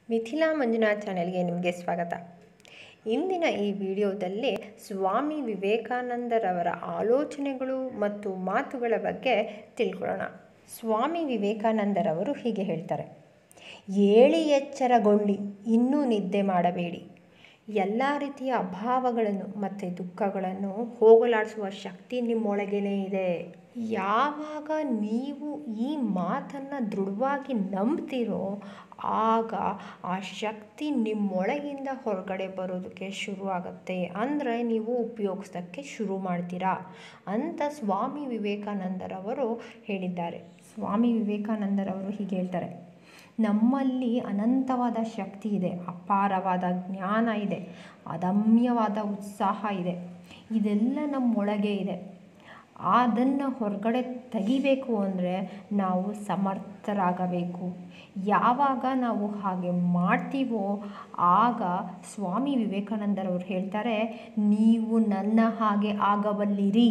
ಮಿಥಿಲಾ ಮಂಜುನಾಥ್ ಚಾನೆಲ್ಗೆ ನಿಮಗೆ ಸ್ವಾಗತ ಇಂದಿನ ಈ ವಿಡಿಯೋದಲ್ಲಿ ಸ್ವಾಮಿ ವಿವೇಕಾನಂದರವರ ಆಲೋಚನೆಗಳು ಮತ್ತು ಮಾತುಗಳ ಬಗ್ಗೆ ತಿಳ್ಕೊಳ್ಳೋಣ ಸ್ವಾಮಿ ವಿವೇಕಾನಂದರವರು ಹೀಗೆ ಹೇಳ್ತಾರೆ ಏಳಿ ಎಚ್ಚರಗೊಳ್ಳಿ ಇನ್ನೂ ನಿದ್ದೆ ಮಾಡಬೇಡಿ ಎಲ್ಲ ರೀತಿಯ ಅಭಾವಗಳನ್ನು ಮತ್ತು ದುಃಖಗಳನ್ನು ಹೋಗಲಾಡಿಸುವ ಶಕ್ತಿ ನಿಮ್ಮೊಳಗೇನೆ ಇದೆ ಯಾವಾಗ ನೀವು ಈ ಮಾತನ್ನು ದೃಢವಾಗಿ ನಂಬ್ತೀರೋ ಆಗ ಆ ಶಕ್ತಿ ನಿಮ್ಮೊಳಗಿಂದ ಹೊರಗಡೆ ಬರೋದಕ್ಕೆ ಶುರು ಆಗುತ್ತೆ ಅಂದರೆ ನೀವು ಉಪಯೋಗಿಸೋಕ್ಕೆ ಶುರು ಮಾಡ್ತೀರಾ ಅಂತ ಸ್ವಾಮಿ ವಿವೇಕಾನಂದರವರು ಹೇಳಿದ್ದಾರೆ ಸ್ವಾಮಿ ವಿವೇಕಾನಂದರವರು ಹೀಗೆ ಹೇಳ್ತಾರೆ ನಮ್ಮಲ್ಲಿ ಅನಂತವಾದ ಶಕ್ತಿ ಇದೆ ಅಪಾರವಾದ ಜ್ಞಾನ ಇದೆ ಅದಮ್ಯವಾದ ಉತ್ಸಾಹ ಇದೆ ಇದೆಲ್ಲ ನಮ್ಮೊಳಗೆ ಇದೆ ಅದನ್ನು ಹೊರಗಡೆ ತೆಗಿಬೇಕು ಅಂದರೆ ನಾವು ಸಮರ್ಥರಾಗಬೇಕು ಯಾವಾಗ ನಾವು ಹಾಗೆ ಮಾಡ್ತೀವೋ ಆಗ ಸ್ವಾಮಿ ವಿವೇಕಾನಂದರವರು ಹೇಳ್ತಾರೆ ನೀವು ನನ್ನ ಹಾಗೆ ಆಗಬಲ್ಲಿರಿ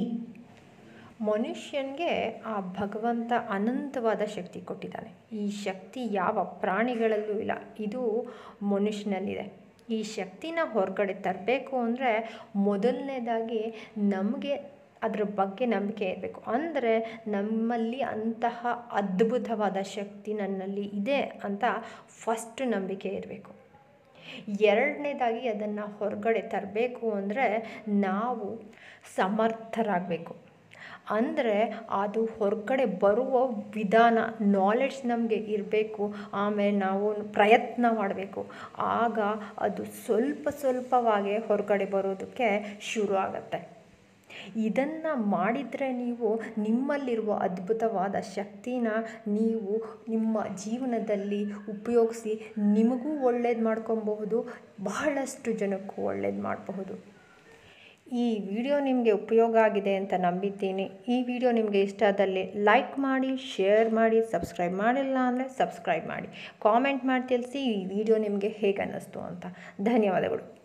ಮನುಷ್ಯನಿಗೆ ಆ ಭಗವಂತ ಅನಂತವಾದ ಶಕ್ತಿ ಕೊಟ್ಟಿದ್ದಾನೆ ಈ ಶಕ್ತಿ ಯಾವ ಪ್ರಾಣಿಗಳಲ್ಲೂ ಇಲ್ಲ ಇದು ಮನುಷ್ಯನಲ್ಲಿದೆ ಈ ಶಕ್ತಿನ ಹೊರಗಡೆ ತರಬೇಕು ಅಂದರೆ ಮೊದಲನೇದಾಗಿ ನಮಗೆ ಅದ್ರ ಬಗ್ಗೆ ನಂಬಿಕೆ ಇರಬೇಕು ಅಂದರೆ ನಮ್ಮಲ್ಲಿ ಅಂತಹ ಅದ್ಭುತವಾದ ಶಕ್ತಿ ನನ್ನಲ್ಲಿ ಇದೆ ಅಂತ ಫಸ್ಟ್ ನಂಬಿಕೆ ಇರಬೇಕು ಎರಡನೇದಾಗಿ ಅದನ್ನು ಹೊರಗಡೆ ತರಬೇಕು ಅಂದರೆ ನಾವು ಸಮರ್ಥರಾಗಬೇಕು ಅಂದರೆ ಅದು ಹೊರಗಡೆ ಬರುವ ವಿಧಾನ ನಾಲೆಡ್ಜ್ ನಮಗೆ ಇರಬೇಕು ಆಮೇಲೆ ನಾವು ಪ್ರಯತ್ನ ಮಾಡಬೇಕು ಆಗ ಅದು ಸ್ವಲ್ಪ ಸ್ವಲ್ಪವಾಗಿ ಹೊರಗಡೆ ಬರೋದಕ್ಕೆ ಶುರು ಆಗುತ್ತೆ ಇದನ್ನು ಮಾಡಿದರೆ ನೀವು ನಿಮ್ಮಲ್ಲಿರುವ ಅದ್ಭುತವಾದ ಶಕ್ತಿನ ನೀವು ನಿಮ್ಮ ಜೀವನದಲ್ಲಿ ಉಪಯೋಗಿಸಿ ನಿಮಗೂ ಒಳ್ಳೇದು ಮಾಡ್ಕೊಬಹುದು ಬಹಳಷ್ಟು ಜನಕ್ಕೂ ಒಳ್ಳೇದು ಮಾಡಬಹುದು ಈ ವಿಡಿಯೋ ನಿಮಗೆ ಉಪಯೋಗ ಆಗಿದೆ ಅಂತ ನಂಬಿದ್ದೀನಿ ಈ ವಿಡಿಯೋ ನಿಮಗೆ ಇಷ್ಟ ಆದಲ್ಲಿ ಲೈಕ್ ಮಾಡಿ ಶೇರ್ ಮಾಡಿ ಸಬ್ಸ್ಕ್ರೈಬ್ ಮಾಡಿಲ್ಲ ಅಂದರೆ ಸಬ್ಸ್ಕ್ರೈಬ್ ಮಾಡಿ ಕಾಮೆಂಟ್ ಮಾಡಿ ತಿಳಿಸಿ ಈ ವಿಡಿಯೋ ನಿಮಗೆ ಹೇಗೆ ಅನ್ನಿಸ್ತು ಅಂತ ಧನ್ಯವಾದಗಳು